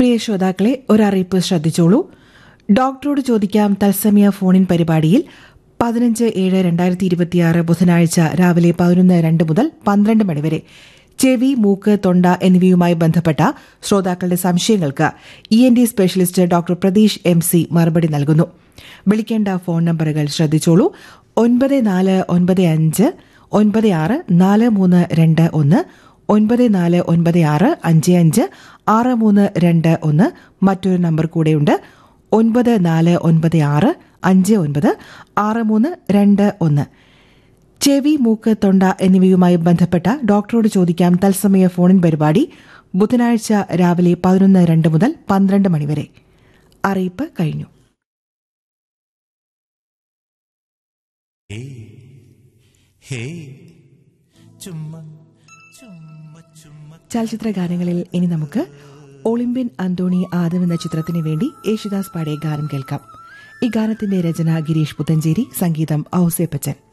പ്രിയ ശ്രോതാക്കളെ ഒരറിയിപ്പ് ശ്രദ്ധിച്ചോളൂ ഡോക്ടറോട് ചോദിക്കാം തത്സമയ ഫോണിൻ പരിപാടിയിൽ പതിനഞ്ച് ഏഴ് രണ്ടായിരത്തി ഇരുപത്തിയാറ് ബുധനാഴ്ച രാവിലെ പതിനൊന്ന് രണ്ട് മുതൽ പന്ത്രണ്ട് മണിവരെ ചെവി മൂക്ക് തൊണ്ട എന്നിവയുമായി ബന്ധപ്പെട്ട ശ്രോതാക്കളുടെ സംശയങ്ങൾക്ക് E N T specialist doctor Pratheesh M C മറുപടി നൽകുന്നു വിളിക്കേണ്ട ഫോൺ നമ്പറുകൾ ശ്രദ്ധിച്ചോളൂ ഒൻപത് നാല് ഒൻപത് അഞ്ച് ഒൻപത് ആറ് നാല് മൂന്ന് രണ്ട് ഒന്ന് ഒൻപത് നാല് ഒൻപത് ആറ് അഞ്ച് അഞ്ച് ആറ് മൂന്ന് രണ്ട് ഒന്ന് മറ്റൊരു നമ്പർ കൂടെയുണ്ട് ഒൻപത് നാല് ഒൻപത് ആറ് അഞ്ച് ഒൻപത് ആറ് മൂന്ന് രണ്ട് ഒന്ന് ചെവി മൂക്ക് തൊണ്ട എന്നിവയുമായി ബന്ധപ്പെട്ട ഡോക്ടറോട് ചോദിക്കാം തത്സമയ ഫോണിൻ പരിപാടി ബുധനാഴ്ച രാവിലെ പതിനൊന്ന് രണ്ട് മുതൽ പന്ത്രണ്ട് മണിവരെ അറിയിപ്പ് കഴിഞ്ഞു ഹേ ചുമ്മാ ചുമ്മാ ചുമ്മാ ചലച്ചിത്ര ഗാനങ്ങളിൽ ഇനി നമുക്ക് ഒളിമ്പ്യൻ അന്തോണി ആദം എന്ന ചിത്രത്തിന് വേണ്ടി യേശുദാസ് പാടിയ ഗാനം കേൾക്കാം ഈ ഗാനത്തിന്റെ രചന ഗിരീഷ് പുത്തഞ്ചേരി സംഗീതം ഔസേപ്പച്ചൻ